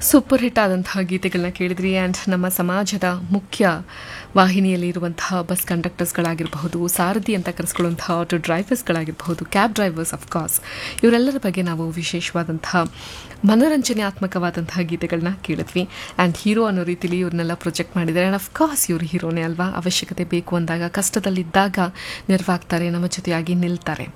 super hit ಆದಂತಹ ಗೀತೆಗಳನ್ನ ಕೇಳಿದ್ರಿ ಆ್ಯಂಡ್ ನಮ್ಮ ಸಮಾಜದ ಮುಖ್ಯ ವಾಹಿನಿಯಲ್ಲಿ ಇರುವಂತಹ ಬಸ್ ಕಂಡಕ್ಟರ್ಸ್ಗಳಾಗಿರಬಹುದು ಸಾರಥಿ ಅಂತ ಕರೆಸ್ಕೊಳ್ಳುವಂತಹ ಆಟೋ ಡ್ರೈವರ್ಸ್ಗಳಾಗಿರಬಹುದು ಕ್ಯಾಬ್ ಡ್ರೈವರ್ಸ್ ಅಫ್ಕೋರ್ಸ್ ಇವರೆಲ್ಲರ ಬಗ್ಗೆ ನಾವು ವಿಶೇಷವಾದಂತಹ ಮನೋರಂಜನಾತ್ಮಕವಾದಂತಹ ಗೀತೆಗಳನ್ನ ಕೇಳಿದ್ವಿ ಆ್ಯಂಡ್ ಹೀರೋ ಅನ್ನೋ ರೀತಿಲಿ ಇವ್ರನ್ನೆಲ್ಲ ಪ್ರೊಜೆಕ್ಟ್ ಮಾಡಿದ್ದಾರೆ ಆ್ಯಂಡ್ ಅಫ್ಕೋರ್ಸ್ ಇವರು ಹೀರೋನೇ ಅಲ್ವಾ ಅವಶ್ಯಕತೆ ಬೇಕು ಅಂದಾಗ ಕಷ್ಟದಲ್ಲಿದ್ದಾಗ ನೆರವಾಗ್ತಾರೆ ನಮ್ಮ ಜೊತೆಯಾಗಿ ನಿಲ್ತಾರೆ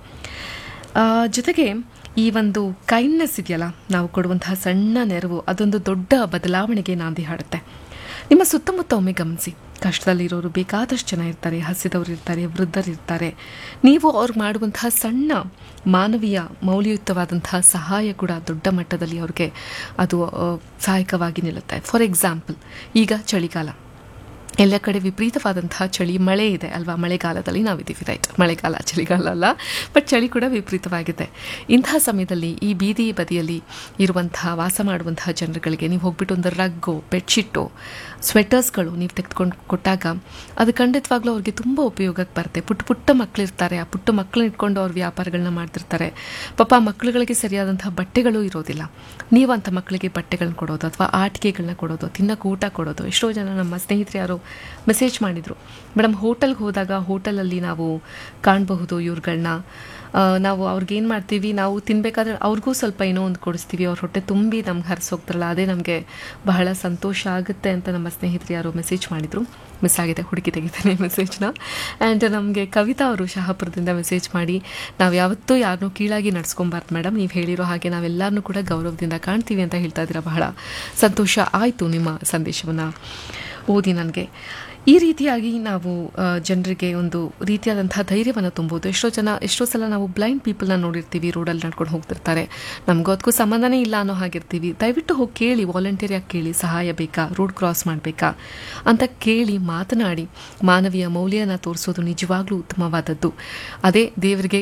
ಆ, ಜೊತೆಗೆ ಈ ಒಂದು ಕೈಂಡ್ನೆಸ್ ಇದೆಯಲ್ಲ ನಾವು ಕೊಡುವಂತಹ ಸಣ್ಣ ನೆರವು ಅದೊಂದು ದೊಡ್ಡ ಬದಲಾವಣೆಗೆ ನಾಂದಿ ಹಾಡುತ್ತೆ ನಿಮ್ಮ ಸುತ್ತಮುತ್ತ ಒಮ್ಮೆ ಗಮನಿಸಿ ಕಷ್ಟದಲ್ಲಿರೋರು ಬೇಕಾದಷ್ಟು ಜನ ಇರ್ತಾರೆ ಹಸಿದವರು ಇರ್ತಾರೆ ವೃದ್ಧರಿರ್ತಾರೆ ನೀವು ಅವ್ರಿಗೆ ಮಾಡುವಂತಹ ಸಣ್ಣ ಮಾನವೀಯ ಮೌಲ್ಯಯುತವಾದಂತಹ ಸಹಾಯ ಕೂಡ ದೊಡ್ಡ ಮಟ್ಟದಲ್ಲಿ ಅವ್ರಿಗೆ ಅದು ಆ, ಸಹಾಯಕವಾಗಿ ನಿಲ್ಲುತ್ತೆ ಫಾರ್ ಎಕ್ಸಾಂಪಲ್ ಈಗ ಚಳಿಗಾಲ ಎಲ್ಲ ಕಡೆ ವಿಪರೀತವಾದಂತಹ ಚಳಿ ಮಳೆ ಇದೆ ಅಲ್ವಾ ಮಳೆಗಾಲದಲ್ಲಿ ನಾವಿದ್ದೀವಿ ರೈಟ್ ಮಳೆಗಾಲ ಚಳಿಗಾಲ ಅಲ್ಲ ಬಟ್ ಚಳಿ ಕೂಡ ವಿಪರೀತವಾಗಿದೆ ಇಂತಹ ಸಮಯದಲ್ಲಿ ಈ ಬೀದಿ ಬದಿಯಲ್ಲಿ ಇರುವಂತಹ ವಾಸ ಮಾಡುವಂತಹ ಜನರುಗಳಿಗೆ ನೀವು ಹೋಗ್ಬಿಟ್ಟು ಒಂದು ರಗ್ಗು ಬೆಡ್ಶೀಟು ಸ್ವೆಟರ್ಸ್ಗಳು ನೀವು ತೆಗೆದುಕೊಂಡು ಕೊಟ್ಟಾಗ ಅದು ಖಂಡಿತವಾಗ್ಲೂ ಅವ್ರಿಗೆ ತುಂಬ ಉಪಯೋಗಕ್ಕೆ ಬರುತ್ತೆ ಪುಟ್ಟ ಪುಟ್ಟ ಮಕ್ಕಳಿರ್ತಾರೆ ಆ ಪುಟ್ಟ ಮಕ್ಕಳನ್ನ ಇಟ್ಕೊಂಡು ಅವ್ರ ವ್ಯಾಪಾರಗಳನ್ನ ಮಾಡ್ತಿರ್ತಾರೆ ಪಾಪ ಆ ಮಕ್ಕಳುಗಳಿಗೆ ಸರಿಯಾದಂತಹ ಬಟ್ಟೆಗಳು ಇರೋದಿಲ್ಲ ನೀವು ಅಂಥ ಮಕ್ಕಳಿಗೆ ಬಟ್ಟೆಗಳನ್ನ ಕೊಡೋದು ಅಥವಾ ಆಟಿಕೆಗಳನ್ನ ಕೊಡೋದು ತಿನ್ನಕ್ಕೆ ಊಟ ಕೊಡೋದು ಎಷ್ಟೋ ಜನ ನಮ್ಮ ಸ್ನೇಹಿತರು ಯಾರೋ ಮೆಸೇಜ್ ಮಾಡಿದರು ಮೇಡಮ್ ಹೋಟೆಲ್ಗೆ ಹೋದಾಗ ಹೋಟೆಲಲ್ಲಿ ನಾವು ಕಾಣಬಹುದು ಇವ್ರುಗಳನ್ನ ನಾವು ಅವ್ರಿಗೇನು ಮಾಡ್ತೀವಿ ನಾವು ತಿನ್ನಬೇಕಾದ್ರೆ ಅವ್ರಿಗೂ ಸ್ವಲ್ಪ ಏನೋ ಒಂದು ಕೊಡಿಸ್ತೀವಿ ಅವ್ರ ಹೊಟ್ಟೆ ತುಂಬಿ ನಮ್ಗೆ ಹರಿಸೋಗ್ತಾರಲ್ಲ ಅದೇ ನಮಗೆ ಬಹಳ ಸಂತೋಷ ಆಗುತ್ತೆ ಅಂತ ನಮ್ಮ ಸ್ನೇಹಿತರು ಯಾರೋ ಮೆಸೇಜ್ ಮಾಡಿದರು ಮಿಸ್ ಆಗಿದೆ ಹುಡುಕಿ ತೆಗಿತೇನೆ ಮೆಸೇಜ್ನ ಆ್ಯಂಡ್ ನಮಗೆ ಕವಿತಾ ಅವರು ಶಹಾಪುರದಿಂದ ಮೆಸೇಜ್ ಮಾಡಿ ನಾವು ಯಾವತ್ತೂ ಯಾರನ್ನೂ ಕೀಳಾಗಿ ನಡ್ಸ್ಕೊಬಾರ್ದು ಮೇಡಮ್ ನೀವು ಹೇಳಿರೋ ಹಾಗೆ ನಾವೆಲ್ಲರನ್ನೂ ಕೂಡ ಗೌರವದಿಂದ ಕಾಣ್ತೀವಿ ಅಂತ ಹೇಳ್ತಾ ಇದ್ದೀರಾ ಬಹಳ ಸಂತೋಷ ಆಯಿತು ನಿಮ್ಮ ಸಂದೇಶವನ್ನು ಓದಿ ನನಗೆ ಈ ರೀತಿಯಾಗಿ ನಾವು ಆ, ಜನರಿಗೆ ಒಂದು ರೀತಿಯಾದಂತಹ ಧೈರ್ಯವನ್ನು ತುಂಬೋದು ಎಷ್ಟೋ ಜನ ಎಷ್ಟೋ ಸಲ ನಾವು ಬ್ಲೈಂಡ್ ಪೀಪಲ್ನ ನೋಡಿರ್ತೀವಿ ರೋಡಲ್ಲಿ ನಡ್ಕೊಂಡು ಹೋಗ್ತಿರ್ತಾರೆ ನಮಗೂ ಅದಕ್ಕೂ ಸಂಬಂಧನೇ ಇಲ್ಲ ಅನ್ನೋ ಹಾಗಿರ್ತೀವಿ ದಯವಿಟ್ಟು ಹೋಗಿ ಕೇಳಿ ವಾಲಂಟಿಯರ್ ಕೇಳಿ ಸಹಾಯ ಬೇಕಾ ರೋಡ್ ಕ್ರಾಸ್ ಮಾಡಬೇಕಾ ಅಂತ ಕೇಳಿ ಮಾತನಾಡಿ ಮಾನವೀಯ ಮೌಲ್ಯನ ತೋರಿಸೋದು ನಿಜವಾಗ್ಲೂ ಉತ್ತಮವಾದದ್ದು ಅದೇ ದೇವರಿಗೆ